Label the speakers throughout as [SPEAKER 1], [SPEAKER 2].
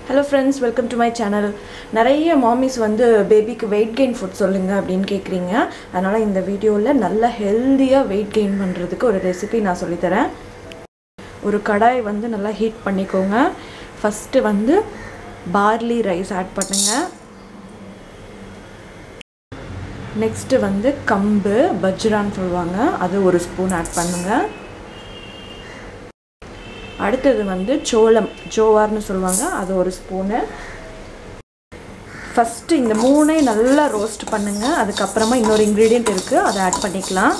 [SPEAKER 1] hello friends welcome to my channel நிறைய மாமிஸ் வந்து பேபிக்கு வெயிட் கெயின் ஃபுட் சொல்லுங்கள் அப்படின்னு கேட்குறீங்க அதனால் இந்த வீடியோவில் நல்ல ஹெல்த்தியாக வெயிட் கெயின் பண்ணுறதுக்கு ஒரு ரெசிபி நான் சொல்லித்தரேன் ஒரு கடாய் வந்து நல்லா ஹீட் பண்ணிக்கோங்க ஃபஸ்ட்டு வந்து பார்லி ரைஸ் ஆட் பண்ணுங்கள் நெக்ஸ்ட்டு வந்து கம்பு பஜ்ரான்னு சொல்லுவாங்க அது ஒரு ஸ்பூன் ஆட் பண்ணுங்கள் அடுத்தது வந்து சோளம் ஜோவார்னு சொல்லுவாங்க அது ஒரு ஸ்பூனு ஃபஸ்ட்டு இந்த மூணே நல்லா ரோஸ்ட் பண்ணுங்கள் அதுக்கப்புறமா இன்னொரு இன்க்ரீடியண்ட் இருக்குது அதை ஆட் பண்ணிக்கலாம்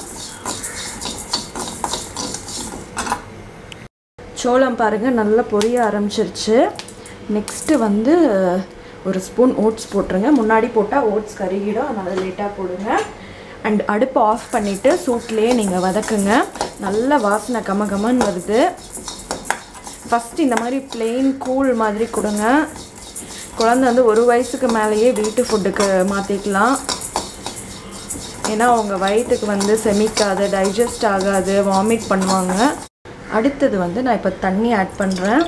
[SPEAKER 1] சோளம் பாருங்கள் நல்லா பொரிய ஆரம்பிச்சிருச்சு நெக்ஸ்ட்டு வந்து ஒரு ஸ்பூன் ஓட்ஸ் போட்டுருங்க முன்னாடி போட்டால் ஓட்ஸ் கருகிடும் அதனால் லேட்டாக போடுங்க அண்ட் அடுப்பு ஆஃப் பண்ணிவிட்டு சூட்லேயே நீங்கள் வதக்குங்க நல்ல வாசனை கம கமன்னு வருது ஃபஸ்ட்டு இந்த மாதிரி பிளெயின் கூழ் மாதிரி கொடுங்க குழந்தை வந்து ஒரு வயசுக்கு மேலேயே வீட்டு ஃபுட்டுக்கு மாற்றிக்கலாம் ஏன்னா அவங்க வயிற்றுக்கு வந்து செமிக்காது டைஜஸ்ட் ஆகாது வாமிட் பண்ணுவாங்க அடுத்தது வந்து நான் இப்போ தண்ணி ஆட் பண்ணுறேன்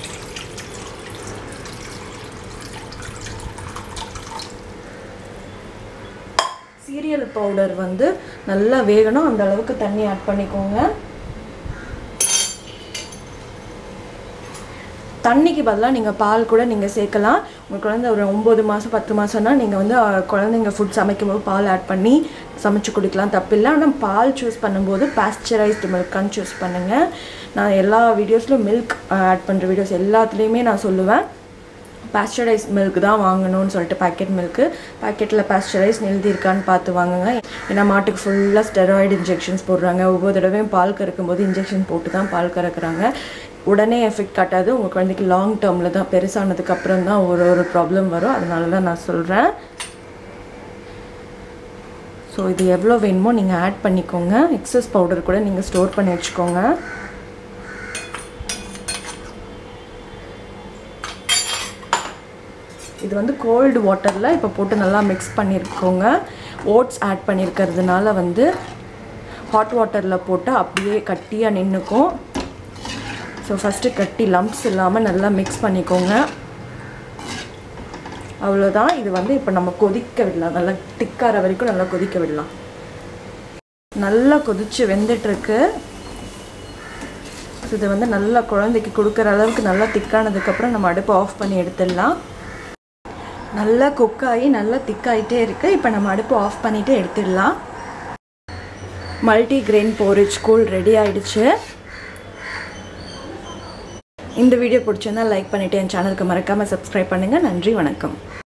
[SPEAKER 1] சீரியல் பவுடர் வந்து நல்லா வேகணும் அந்த அளவுக்கு தண்ணி ஆட் பண்ணிக்கோங்க தண்ணிக்கு பதிலாக நீங்கள் பால் கூட நீங்கள் சேர்க்கலாம் உங்கள் குழந்தை ஒரு ஒம்பது மாதம் பத்து மாதம்னா நீங்கள் வந்து குழந்தைங்க ஃபுட் சமைக்கும்போது பால் ஆட் பண்ணி சமைச்சு கொடுக்கலாம் தப்பில்லை ஆனால் பால் சூஸ் பண்ணும்போது பாஸ்சரைஸ்டு மில்கான்னு சூஸ் பண்ணுங்கள் நான் எல்லா வீடியோஸ்லையும் மில்க் ஆட் பண்ணுற வீடியோஸ் எல்லாத்துலேயுமே நான் சொல்லுவேன் பாஸ்சரைஸ் மில்க் தான் வாங்கணும்னு சொல்லிட்டு பேக்கெட் மில்க்கு பேக்கெட்டில் பாஸ்சரைஸ் எழுதியிருக்கான்னு பார்த்து வாங்குங்க ஏன்னா மாட்டுக்கு ஃபுல்லாக ஸ்டெராய்டு இன்ஜெக்ஷன்ஸ் போடுறாங்க ஒவ்வொரு தடவையும் பால் கறக்கும் போது இன்ஜெக்ஷன் போட்டு தான் பால் கறக்குறாங்க உடனே எஃபெக்ட் காட்டாது உங்கள் குழந்தைக்கு லாங் டேர்மில் தான் பெருசானதுக்கு அப்புறம் தான் ஒரு ஒரு ப்ராப்ளம் வரும் அதனால தான் நான் சொல்கிறேன் ஸோ இது எவ்வளோ வேணுமோ நீங்கள் ஆட் பண்ணிக்கோங்க எக்ஸஸ் பவுடர் கூட நீங்கள் ஸ்டோர் பண்ணி வச்சுக்கோங்க இது வந்து கோல்டு வாட்டரில் இப்போ போட்டு நல்லா மிக்ஸ் பண்ணியிருக்கோங்க ஓட்ஸ் ஆட் பண்ணியிருக்கிறதுனால வந்து ஹாட் வாட்டரில் போட்டு அப்படியே கட்டியாக நின்றுக்கும் ஸோ ஃபஸ்ட்டு கட்டி லம்ப்ஸ் இல்லாமல் நல்லா மிக்ஸ் பண்ணிக்கோங்க அவ்வளோதான் இது வந்து இப்போ நம்ம கொதிக்க விடலாம் நல்லா திக்கார வரைக்கும் நல்லா கொதிக்க விடலாம் நல்லா கொதித்து வெந்துட்டுருக்கு இது வந்து நல்லா குழந்தைக்கு கொடுக்குற அளவுக்கு நல்லா திக்கானதுக்கப்புறம் நம்ம அடுப்பை ஆஃப் பண்ணி எடுத்துடலாம் நல்லா குக்காகி நல்லா திக்காயிட்டே இருக்குது இப்போ நம்ம அடுப்பு ஆஃப் பண்ணிவிட்டு எடுத்துடலாம் multigrain porridge cool ready ஆயிடுச்சு இந்த வீடியோ பிடிச்சிருந்தா லைக் பண்ணிவிட்டு என் சேனலுக்கு மறக்காமல் சப்ஸ்கிரைப் பண்ணுங்கள் நன்றி வணக்கம்